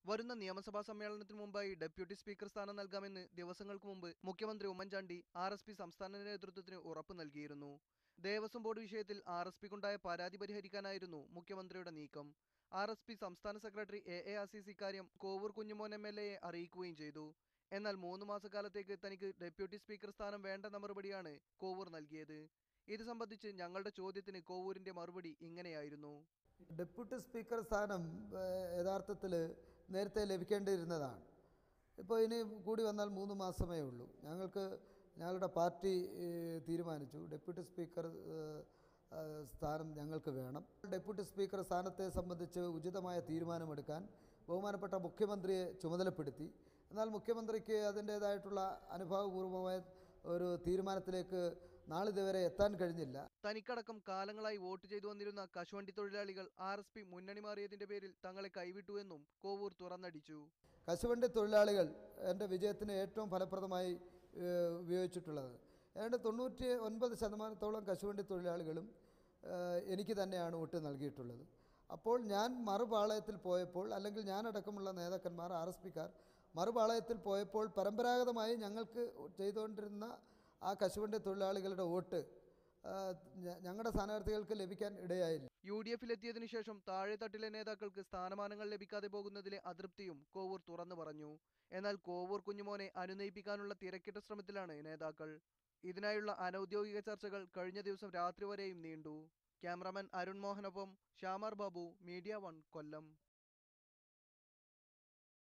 വരുന്ന നിയമസഭാ സമ്മേളനത്തിന് മുമ്പായി ഡെപ്യൂട്ടി സ്പീക്കർ സ്ഥാനം നൽകാമെന്ന് ദിവസങ്ങൾക്ക് മുമ്പ് മുഖ്യമന്ത്രി ഉമ്മൻചാണ്ടി ആർ എസ് പി സംസ്ഥാന നേതൃത്വത്തിന് ഉറപ്പ് നൽകിയിരുന്നു ദേവസ്വം ബോർഡ് വിഷയത്തിൽ ആർ എസ് പിക്കുണ്ടായ പരാതി പരിഹരിക്കാനായിരുന്നു മുഖ്യമന്ത്രിയുടെ നീക്കം ആർ എസ് പി സംസ്ഥാന സെക്രട്ടറി എ എ അസീസ് ഇക്കാര്യം കോവൂർ കുഞ്ഞുമോൻ എം എൽ എയെ അറിയിക്കുകയും ചെയ്തു എന്നാൽ മൂന്ന് മാസക്കാലത്തേക്ക് തനിക്ക് ഡെപ്യൂട്ടി സ്പീക്കർ സ്ഥാനം വേണ്ടെന്ന മറുപടിയാണ് കോവൂർ നൽകിയത് ഇത് സംബന്ധിച്ച് ഞങ്ങളുടെ ചോദ്യത്തിന് കോവൂരിന്റെ മറുപടി ഇങ്ങനെയായിരുന്നു ഡെപ്യൂട്ടി സ്പീക്കർ സ്ഥാനം ഏഹ്, യഥാർത്ഥത്തിൽ നേരത്തെ ലഭിക്കേണ്ടിയിരുന്നതാണ് ഇപ്പോൾ ഇനി കൂടി വന്നാൽ മൂന്ന് മാസമേ ഉള്ളൂ ഞങ്ങൾക്ക് ഞങ്ങളുടെ പാർട്ടി ഏഹ്, തീരുമാനിച്ചു ഡെപ്യൂട്ടി സ്പീക്കർ ഏഹ്, ഏഹ്, സ്ഥാനം ഞങ്ങൾക്ക് വേണം ഡെപ്യൂട്ടി സ്പീക്കർ സ്ഥാനത്തെ സംബന്ധിച്ച് ഉചിതമായ തീരുമാനമെടുക്കാൻ ബഹുമാനപ്പെട്ട മുഖ്യമന്ത്രിയെ ചുമതലപ്പെടുത്തി എന്നാൽ മുഖ്യമന്ത്രിക്ക് അതിൻ്റേതായിട്ടുള്ള അനുഭവപൂർവമായ ഒരു തീരുമാനത്തിലേക്ക് നാളിതുവരെ എത്താൻ കഴിഞ്ഞില്ല തനിക്കടക്കം കാലങ്ങളായി വോട്ട് ചെയ്തു വന്നിരുന്ന കശുവണ്ടി തൊഴിലാളികൾ ആർ എസ് പി മുന്നണി മാറിയതിന്റെ പേരിൽ തങ്ങളെ കൈവിട്ടുവെന്നും കോവൂർ തുറന്നടിച്ചു കശുവണ്ടി തൊഴിലാളികൾ എൻ്റെ വിജയത്തിന് ഏറ്റവും ഫലപ്രദമായി ഏഹ്, ഉപയോഗിച്ചിട്ടുള്ളത് ഏതാണ്ട് തൊണ്ണൂറ്റി ഒൻപത് ശതമാനത്തോളം കശുവണ്ടി തൊഴിലാളികളും ഏഹ്, എനിക്ക് തന്നെയാണ് വോട്ട് നൽകിയിട്ടുള്ളത് അപ്പോൾ ഞാൻ മറുപാളയത്തിൽ പോയപ്പോൾ അല്ലെങ്കിൽ ഞാനടക്കമുള്ള നേതാക്കന്മാർ ആർ എസ് പിക്കാർ മറുപാളയത്തിൽ പോയപ്പോൾ പരമ്പരാഗതമായി ഞങ്ങൾക്ക് ചെയ്തുകൊണ്ടിരുന്ന ആ കശുവണ്ടി തൊഴിലാളികളുടെ വോട്ട് ഏഹ്, ഞ- ഞങ്ങളുടെ സ്ഥാനാർത്ഥികൾക്ക് ലഭിക്കാൻ ഇടയായില്ല യു ഡി എഫിലെത്തിയതിനു ശേഷം താഴെത്തട്ടിലെ നേതാക്കൾക്ക് സ്ഥാനമാനങ്ങൾ ലഭിക്കാതെ പോകുന്നതിലെ അതൃപ്തിയും കോവൂർ തുറന്നു പറഞ്ഞു എന്നാൽ കോവൂർ കുഞ്ഞുമോനെ അനുനയിപ്പിക്കാനുള്ള തിരക്കിട്ട ശ്രമത്തിലാണ് നേതാക്കൾ ഇതിനായുള്ള അനൌദ്യോഗിക ചർച്ചകൾ കഴിഞ്ഞ ദിവസം രാത്രി വരെയും നീണ്ടു ക്യാമറാമാൻ അരുൺ മോഹനൊപ്പം ശ്യാമാർ ബാബു മീഡിയ വൺ കൊല്ലം